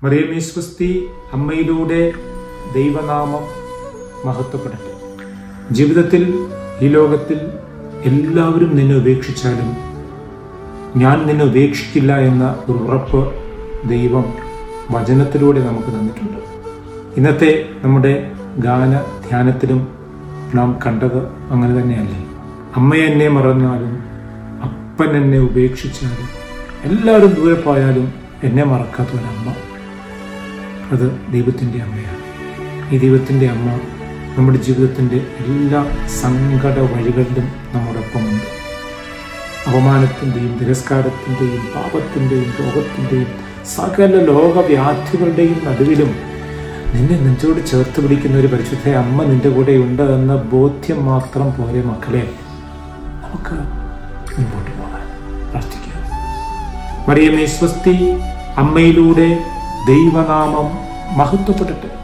മറിയമേ സ്വസ്തി അമ്മയിലൂടെ ദൈവനാമം മഹത്വപ്പെടട്ടെ ജീവിതത്തിൽ ഈ ലോകത്തിൽ എല്ലാവരും നിന്നെ ഉപേക്ഷിച്ചാലും ഞാൻ നിന്നെ ഉപേക്ഷിക്കില്ല എന്ന ഒരു ഉറപ്പ് ദൈവം വചനത്തിലൂടെ നമുക്ക് തന്നിട്ടുണ്ട് ഇന്നത്തെ നമ്മുടെ ഗാന ധ്യാനത്തിലും നാം കണ്ടത് അങ്ങനെ തന്നെയല്ലേ അമ്മ എന്നെ മറന്നാലും അപ്പൻ എന്നെ ഉപേക്ഷിച്ചാലും എല്ലാവരും ദൂരെ പോയാലും എന്നെ മറക്കാത്ത ഒരമ്മ അത് ദൈവത്തിൻ്റെ അമ്മയാണ് ഈ ദൈവത്തിൻ്റെ അമ്മ നമ്മുടെ ജീവിതത്തിൻ്റെ എല്ലാ സങ്കട വഴികളിലും നമ്മോടൊപ്പമുണ്ട് അപമാനത്തിൻ്റെയും തിരസ്കാരത്തിൻ്റെയും പാപത്തിൻ്റെയും രോഗത്തിൻ്റെയും സകല ലോകവ്യാധികളുടെയും നടുവിലും നിന്നെ നെഞ്ചോട് ചേർത്ത് പിടിക്കുന്ന ഒരു പരിശുദ്ധ അമ്മ നിന്റെ കൂടെ ഉണ്ട് എന്ന ബോധ്യം മാത്രം പോലെ മക്കളെ നമുക്ക് മുൻപോട്ട് പോകാൻ പ്രാർത്ഥിക്കുക മറിയമേ സ്വസ്തി അമ്മയിലൂടെ ദൈവനാമം മഹത്വപ്പെടട്ടെ